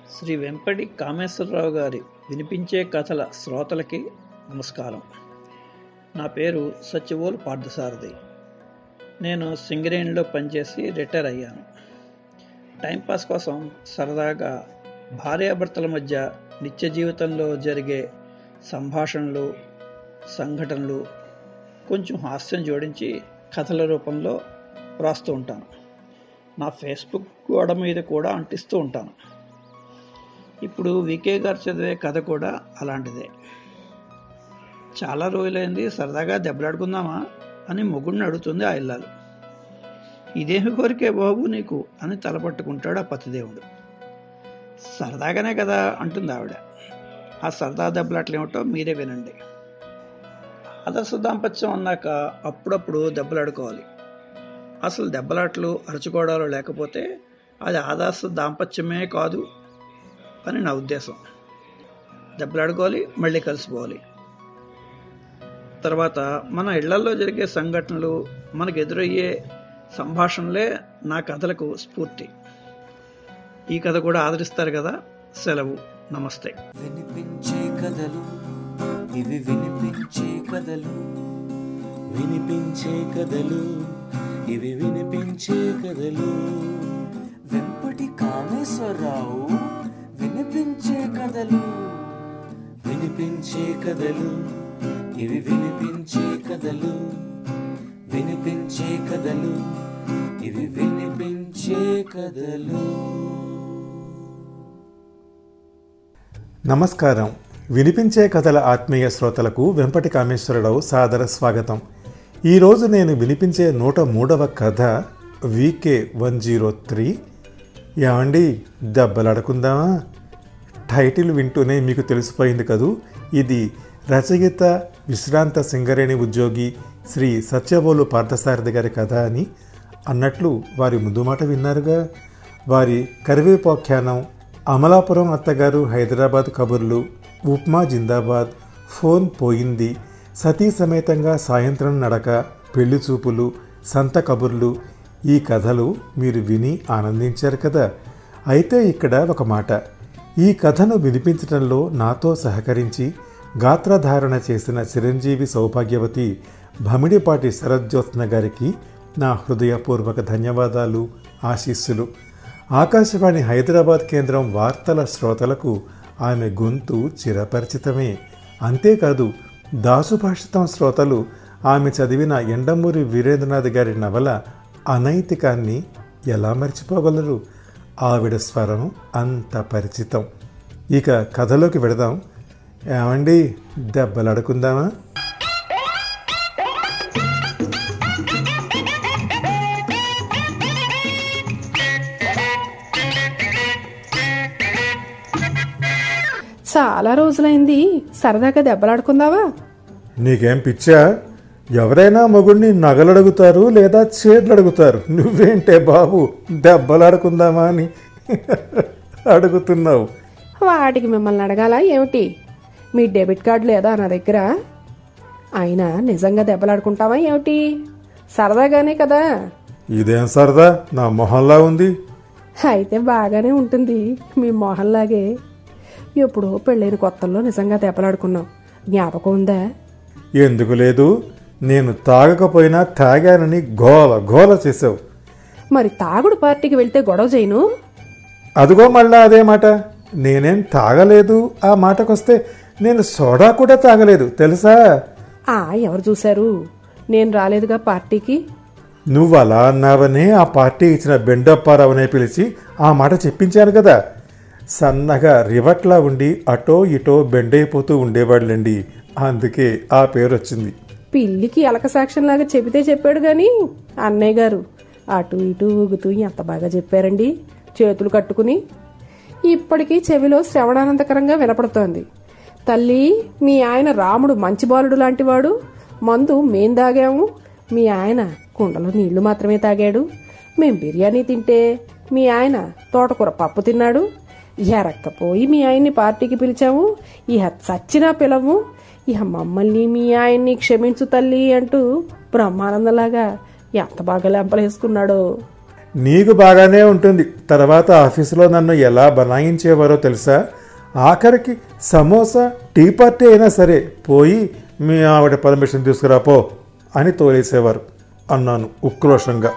శ్రీ వెంపటి కామేశ్వరరావు గారి వినిపించే కథల శ్రోతలకి నమస్కారం నా పేరు సత్యవోలు పార్థసారథి నేను సింగరేణిలో పనిచేసి రిటైర్ అయ్యాను టైంపాస్ కోసం సరదాగా భార్యాభర్తల మధ్య నిత్య జీవితంలో జరిగే సంభాషణలు సంఘటనలు కొంచెం హాస్యం జోడించి కథల రూపంలో వ్రాస్తూ ఉంటాను నా ఫేస్బుక్ గోడ మీద కూడా అంటిస్తూ ఉంటాను ఇప్పుడు వికే గారు చదివే కథ కూడా అలాంటిదే చాలా రోజులైంది సరదాగా దెబ్బలాడుకుందామా అని మొగుడిని అడుగుతుంది ఆ ఇల్లాలు ఇదేమి కోరికే బాబు నీకు అని తలపట్టుకుంటాడు ఆ పతిదేవుడు సరదాగానే కదా అంటుంది ఆవిడ ఆ సరదా దెబ్బలాట్లేమిటో మీరే వినండి ఆదర్శ దాంపత్యం అన్నాక అప్పుడప్పుడు దెబ్బలాడుకోవాలి అసలు దెబ్బలాట్లు అరుచుకోవడాలు లేకపోతే అది ఆదర్శ దాంపత్యమే కాదు అని నా ఉద్దేశం దెబ్బలాడుకోవాలి మళ్ళీ కలిసిపోవాలి తర్వాత మన ఇళ్లలో జరిగే సంఘటనలు మనకు ఎదురయ్యే సంభాషణలే నా కథలకు స్ఫూర్తి ఈ కథ కూడా ఆదరిస్తారు కదా సెలవు నమస్తే వినిపించే కథలు ఇవి వినిపించే కథలు వినిపించే కథలు ఇవి వినిపించే కథలు వెంపటి కామేశ్వరరావు వినిపించే కథలు వినిపించే కథలు ఇవి వినిపించే కథలు వినిపించే కథలు ఇవి వినిపించే కథలు నమస్కారం వినిపించే కథల ఆత్మీయ శ్రోతలకు వెంపటి కామేశ్వరరావు సాదర స్వాగతం ఈరోజు నేను వినిపించే నూట మూడవ కథ వీకే వన్ జీరో త్రీ ఏమండి దెబ్బలాడుకుందామా టైటిల్ వింటూనే మీకు తెలిసిపోయింది కదూ ఇది రచయిత విశ్రాంత సింగరేణి ఉద్యోగి శ్రీ సత్యబోలు పార్థసారథి గారి కథ అని అన్నట్లు వారి ముందు మాట విన్నారుగా వారి కరివేపోఖ్యానం అమలాపురం అత్తగారు హైదరాబాద్ కబుర్లు ఉప్మా జిందాబాద్ ఫోన్ పోయింది సతీ సమేతంగా సాయంత్రం నడక పెళ్లి చూపులు సంత కబుర్లు ఈ కథలు మీరు విని ఆనందించారు కదా అయితే ఇక్కడ ఒక మాట ఈ కథను వినిపించడంలో నాతో సహకరించి గాత్రధారణ చేసిన చిరంజీవి సౌభాగ్యవతి భమిడిపాటి శరజ్యోత్న గారికి నా హృదయపూర్వక ధన్యవాదాలు ఆశీస్సులు ఆకాశవాణి హైదరాబాద్ కేంద్రం వార్తల శ్రోతలకు ఆమె గొంతు చిరపరిచితమే అంతేకాదు దాసుభాషితం శ్రోతలు ఆమె చదివిన ఎండమూరి వీరేంద్రనాథ్ గారి నవల అనైతికాన్ని ఎలా మర్చిపోగలరు ఆవిడ స్వరం అంత పరిచితం ఇక కథలోకి వెడదాం ఏమండి దెబ్బలాడుకుందామా చాలా రోజులైంది సరదాగా దెబ్బలాడుకుందావా నీకేం పిచ్చా ఎవరైనా మొగుడిని నగలడుగుతారు లేదా చీరలు అడుగుతారు నువ్వేంటే బాబు దెబ్బలాడుకుందామా అని అడుగుతున్నావు వాటికి మిమ్మల్ని అడగాల ఏమిటి మీ డెబిట్ కార్డు లేదా నా దగ్గర అయినా నిజంగా దెబ్బలాడుకుంటావా ఏమిటి సరదాగానే కదా ఇదేం సరదా నా మొహంలా ఉంది అయితే బాగానే ఉంటుంది మీ మొహంలాగే ఎప్పుడో పెళ్ళైన కొత్తల్లో నిజంగా దెబ్బలాడుకున్నాం జ్ఞాపకం ఉందా ఎందుకు లేదు నేను తాగకపోయినా తాగానని గోల గోల చేసావు మరి తాగుడు పార్టీకి వెళ్తే గొడవ చేయను అదిగో మళ్ళా అదే మాట నేనేం తాగలేదు ఆ మాటకొస్తే నేను సోడా కూడా తాగలేదు తెలుసా ఆ ఎవరు చూశారు నేను రాలేదుగా పార్టీకి నువ్వు అలా అన్నావనే ఆ పార్టీ ఇచ్చిన బెండప్పారావునే పిలిచి ఆ మాట చెప్పించాను కదా సన్నగా రివట్లా ఉండి అటో ఇటో బెండైపోతూ ఉండేవాళ్ళండి అందుకే ఆ పేరు వచ్చింది పిల్లికి ఎలక సాక్ష్యం లాగా చెబితే చెప్పాడు గాని అన్నయ్య గారు అటు ఇటు ఊగుతూ ఎంత బాగా చెప్పారండి చేతులు కట్టుకుని ఇప్పటికీ చెవిలో శ్రవణానందకరంగా వినపడుతోంది తల్లి మీ ఆయన రాముడు మంచి బాలుడు లాంటివాడు మందు మేం తాగాము మీ ఆయన కుండలో నీళ్లు మాత్రమే తాగాడు మేం బిర్యానీ తింటే మీ ఆయన తోటకూర పప్పు తిన్నాడు ఎరక్కపోయి మీ ఆయన్ని పార్టీకి పిలిచాము ఇహ చచ్చినా పిలవు ఇహ మమ్మల్ని మీ ఆయన్ని క్షమించు తల్లి అంటూ బ్రహ్మానందలాగా ఎంత బాగా లెంపలేసుకున్నాడో నీకు బాగానే ఉంటుంది తర్వాత ఆఫీసులో నన్ను ఎలా బనాయించేవారో తెలుసా ఆఖరికి సమోసా టీ పార్టీ అయినా సరే పోయి మీ ఆవిడ పర్మిషన్ తీసుకురా పో అని తోలేసేవారు అన్నాను ఉక్రోషంగా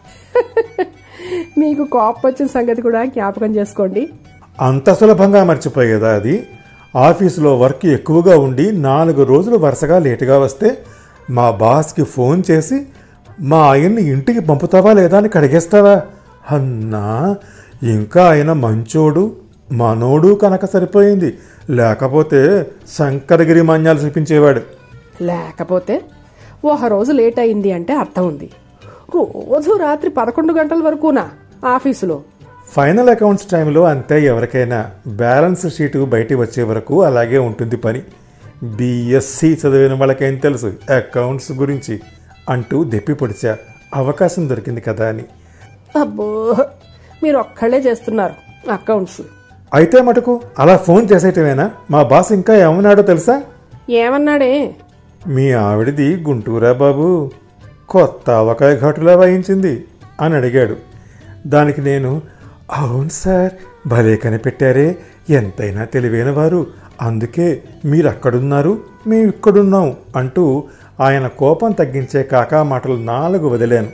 మీకు కోపం వచ్చిన సంగతి కూడా జ్ఞాపకం చేసుకోండి అంత సులభంగా మర్చిపోయేదా అది ఆఫీసులో వర్క్ ఎక్కువగా ఉండి నాలుగు రోజులు వరుసగా లేటుగా వస్తే మా బాస్కి ఫోన్ చేసి మా ఆయన్ని ఇంటికి పంపుతావా లేదా అని కడిగేస్తావా అన్నా ఇంకా ఆయన మంచోడు మనోడు కనుక సరిపోయింది లేకపోతే శంకరగిరి మాన్యాలు చూపించేవాడు లేకపోతే ఒక రోజు లేట్ అయింది అంటే అర్థం ఉంది రోజు రాత్రి పదకొండు గంటల వరకునా ఆఫీసులో ఫైనల్ అకౌంట్స్ టైంలో అంతే ఎవరికైనా బ్యాలెన్స్ షీటు బయటికి వచ్చే వరకు అలాగే ఉంటుంది పని బిఎస్సి చదివిన వాళ్ళకేం తెలుసు అకౌంట్స్ గురించి అంటూ దెప్పి పొడిచా అవకాశం దొరికింది కదా అని అబ్బో మీరు ఒక్కళ్ళే చేస్తున్నారు అకౌంట్స్ అయితే మటుకు అలా ఫోన్ చేసేయటమేనా మా బాస్ ఇంకా ఏమన్నాడో తెలుసా ఏమన్నాడే మీ ఆవిడది గుంటూరా బాబు కొత్త ఆవకాయ ఘాటులా వాయించింది అని అడిగాడు దానికి నేను అవును సార్ భలే కనిపెట్టారే ఎంతైనా తెలివైన వారు అందుకే మీరు అక్కడున్నారు మేము ఇక్కడున్నాం అంటూ ఆయన కోపం తగ్గించే కాకా మాటలు నాలుగు వదిలాను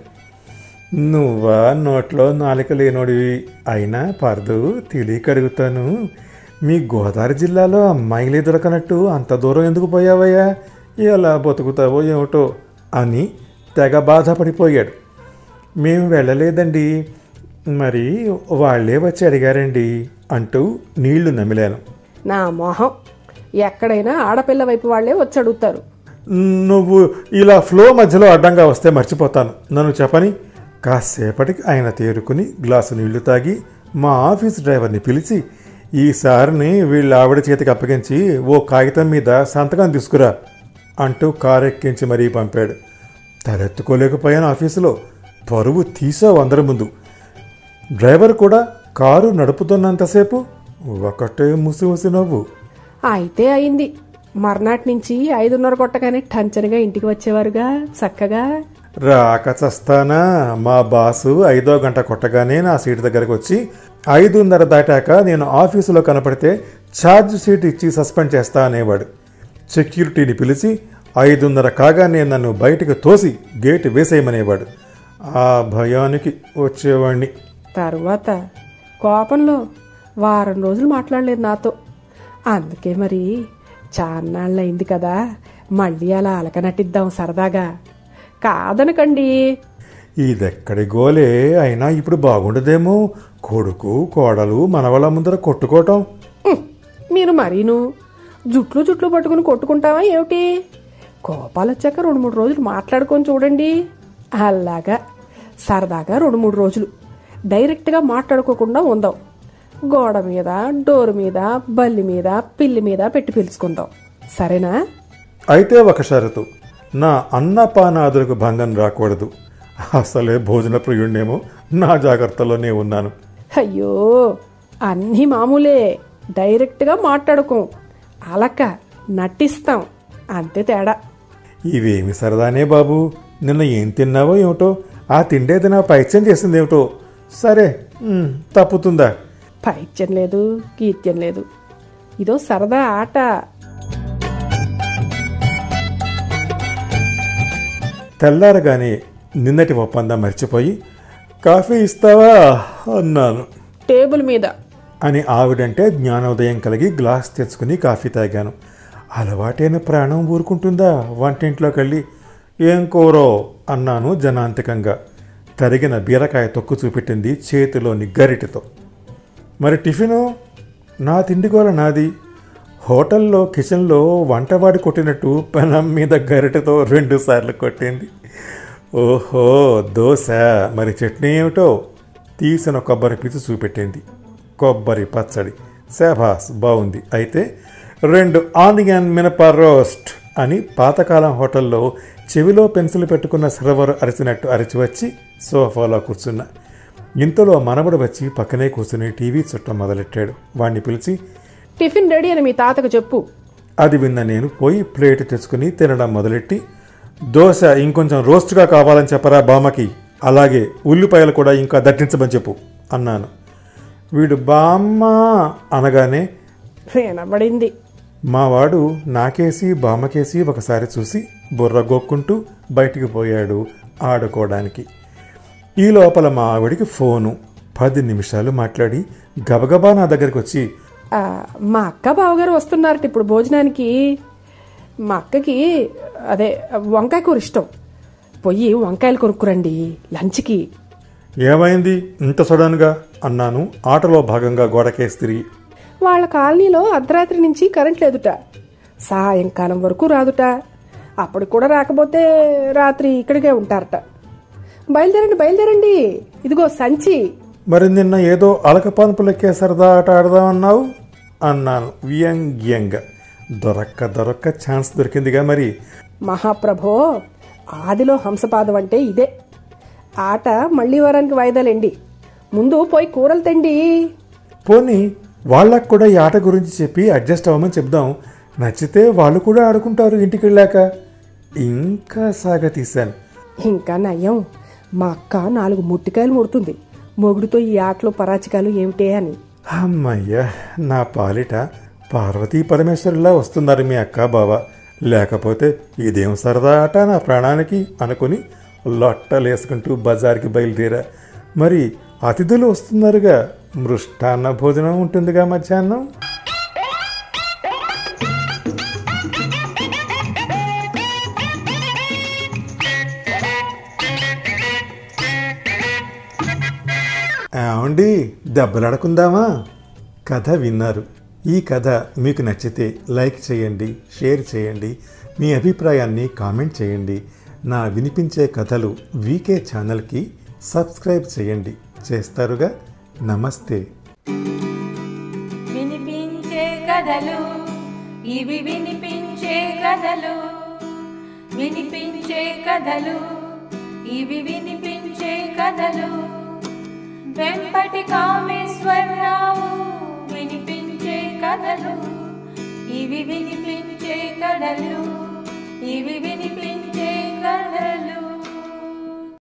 నువ్వా నోట్లో నాలుక లేనోడివి అయినా పర్దు తెలియక అడుగుతాను మీ గోదావరి జిల్లాలో అమ్మాయిలే దొరకనట్టు అంత దూరం ఎందుకు పోయావయ్యా ఎలా బతుకుతావో ఏమిటో అని తెగ బాధపడిపోయాడు మేము వెళ్ళలేదండి మరి వాళ్ళే వచ్చి అడిగారండి అంటూ నీళ్లు నమిలాను నా మొహం ఎక్కడైనా ఆడపిల్ల వైపు వాళ్ళే వచ్చి అడుగుతారు నువ్వు ఇలా ఫ్లో మధ్యలో అడ్డంగా వస్తే మర్చిపోతాను నన్ను చెప్పని కాసేపటికి ఆయన తేరుకుని గ్లాసు నీళ్లు తాగి మా ఆఫీస్ డ్రైవర్ని పిలిచి ఈసారిని వీళ్ళ ఆవిడ చేతికి అప్పగించి ఓ కాగితం మీద సంతకం తీసుకురా అంటూ కారు ఎక్కించి మరీ పంపాడు తలెత్తుకోలేకపోయాను ఆఫీసులో పరువు తీసావు అందరి ముందు డ్రైవర్ కూడా కారు నడుపుతున్నంతసేపు ఒకటే ముసి ముసి నవ్వు అయితే అయింది మర్నాటి నుంచి ఐదున్నర కొట్టగానే టంచనగా ఇంటికి వచ్చేవారుగా చక్కగా రాక చస్తానా మా బాసు ఐదో గంట కొట్టగానే నా సీటు దగ్గరకు వచ్చి ఐదున్నర దాటాక నేను ఆఫీసులో కనపడితే ఛార్జ్ షీట్ ఇచ్చి సస్పెండ్ చేస్తా అనేవాడు సెక్యూరిటీని పిలిచి ఐదున్నర కాగానే నన్ను బయటకు తోసి గేటు వేసేయమనేవాడు ఆ భయానికి వచ్చేవాణ్ణి తరువాత కోపంలో వారం రోజులు మాట్లాడలేదు నాతో అందుకే మరి చాన్నాళ్ళయింది కదా మళ్ళీ అలా అలక నటిద్దాం సరదాగా కాదనకండి ఇదెక్కడి గోలే అయినా ఇప్పుడు బాగుండదేమో కొడుకు కోడలు మనవల ముందర కొట్టుకోవటం ఉహ్, మీరు మరీను జుట్లు జుట్లు పట్టుకుని కొట్టుకుంటావా ఏమిటి కోపాలు వచ్చాక రెండు మూడు రోజులు మాట్లాడుకొని చూడండి అలాగా సరదాగా రెండు మూడు రోజులు డైరెక్ట్గా మాట్లాడుకోకుండా ఉందాం గోడ మీద డోర్ మీద బల్లి మీద పిల్లి మీద పెట్టి పిలుచుకుందాం సరేనా అయితే ఒక షరతు నా అన్నపానాదులకు భంగం రాకూడదు అసలే భోజన ప్రియుణ్ణేమో నా జాగ్రత్తలోనే ఉన్నాను అయ్యో అన్నీ మామూలే డైరెక్ట్గా మాట్లాడుకోం అలక నటిస్తాం అంతే తేడా ఇవేమి సరదానే బాబు నిన్న ఏం తిన్నావో ఏమిటో ఆ తిండేది నా పైత్యం చేసింది ఏమిటో సరే ఉమ్, తప్పుతుందా పైత్యం లేదు కీర్త్యం లేదు ఇదో సరదా ఆట తెల్లారగానే నిన్నటి ఒప్పందం మర్చిపోయి కాఫీ ఇస్తావా అన్నాను టేబుల్ మీద అని ఆవిడంటే జ్ఞానోదయం కలిగి గ్లాస్ తెచ్చుకుని కాఫీ తాగాను అలవాటైన ప్రాణం ఊరుకుంటుందా వంటింట్లోకి వెళ్ళి ఏం కూరో అన్నాను జనాంతికంగా తరిగిన బీరకాయ తొక్కు చూపెట్టింది చేతిలోని గరిటెతో మరి టిఫిను నా తిండిగోల నాది హోటల్లో కిచెన్లో వంటవాడి కొట్టినట్టు పెనం మీద గరిటెతో రెండు సార్లు కొట్టింది ఓహో దోశ మరి చట్నీ ఏమిటో తీసిన కొబ్బరి పీచు చూపెట్టింది కొబ్బరి పచ్చడి శాబాస్ బాగుంది అయితే రెండు ఆనియన్ మినప రోస్ట్ అని పాతకాలం హోటల్లో చెవిలో పెన్సిల్ పెట్టుకున్న సర్వర్ అరిచినట్టు అరిచి వచ్చి సోఫాలో కూర్చున్నా ఇంతలో మనవడు వచ్చి పక్కనే కూర్చుని టీవీ చుట్టం మొదలెట్టాడు వాణ్ణి పిలిచి టిఫిన్ రెడీ అని మీ తాతకు చెప్పు అది విన్న నేను పోయి ప్లేట్ తెచ్చుకుని తినడం మొదలెట్టి దోశ ఇంకొంచెం రోస్ట్గా కావాలని చెప్పరా బామ్మకి అలాగే ఉల్లిపాయలు కూడా ఇంకా దట్టించమని చెప్పు అన్నాను వీడు బామ్మ అనగానే వినబడింది మావాడు నాకేసి బామ్మకేసి ఒకసారి చూసి బుర్ర గొక్కుంటూ బయటికి పోయాడు ఆడుకోవడానికి ఈ లోపల మా ఆవిడికి ఫోను పది నిమిషాలు మాట్లాడి గబగబా నా దగ్గరికి వచ్చి ఆ, మా అక్క బావగారు వస్తున్నారట ఇప్పుడు భోజనానికి మా అక్కకి అదే వంకాయ కూర ఇష్టం పొయ్యి వంకాయలు కొనుక్కురండి లంచ్కి ఏమైంది ఇంత సడన్గా అన్నాను ఆటలో భాగంగా గోడకేసి తిరిగి వాళ్ళ కాలనీలో అర్ధరాత్రి నుంచి కరెంట్ లేదుట సాయంకాలం వరకు రాదుట అప్పుడు కూడా రాకపోతే రాత్రి ఇక్కడికే ఉంటారట బయలుదేరండి బయలుదేరండి ఇదిగో సంచి మరి నిన్న ఏదో అలకపానుపు లెక్కే సరదా ఆట ఆడదామన్నావు అన్నాను వ్యంగ్యంగా దొరక్క దొరక్క ఛాన్స్ దొరికిందిగా మరి మహాప్రభో ఆదిలో హంసపాదం అంటే ఇదే ఆట మళ్ళీ వారానికి వాయిదాలండి ముందు పోయి కూరలు తెండి పోనీ వాళ్ళకు కూడా ఈ ఆట గురించి చెప్పి అడ్జస్ట్ అవ్వమని చెప్దాం నచ్చితే వాళ్ళు కూడా ఆడుకుంటారు ఇంటికి వెళ్ళాక ఇంకా సాగతీశాను ఇంకా నయం మా అక్క నాలుగు ముట్టికాయలు ముడుతుంది మొగుడుతో ఈ ఆటలు పరాచికాలు ఏమిటే అని అమ్మయ్య నా పాలిట పార్వతీ పరమేశ్వరులా వస్తున్నారు మీ అక్క బావ లేకపోతే ఇదేం సరదా ఆట నా ప్రాణానికి అనుకుని లొట్టలేసుకుంటూ బజార్కి బయలుదేరా మరి అతిథులు వస్తున్నారుగా మృష్టాన్న భోజనం ఉంటుందిగా మధ్యాహ్నం ఏమండి దెబ్బలాడుకుందామా కథ విన్నారు ఈ కథ మీకు నచ్చితే లైక్ చేయండి షేర్ చేయండి మీ అభిప్రాయాన్ని కామెంట్ చేయండి నా వినిపించే కథలు వీకే ఛానల్కి సబ్స్క్రైబ్ చేయండి చేస్తారుగా నమస్తే వినిపించే కథలు ఇవి వినిపించే కథలు వినిపించే కథలు ఇవి వినిపించే కథలు వెంపటి కామేశ్వరరావు వినిపించే కథలు ఇవి వినిపించే కథలు ఇవి వినిపించే కథలు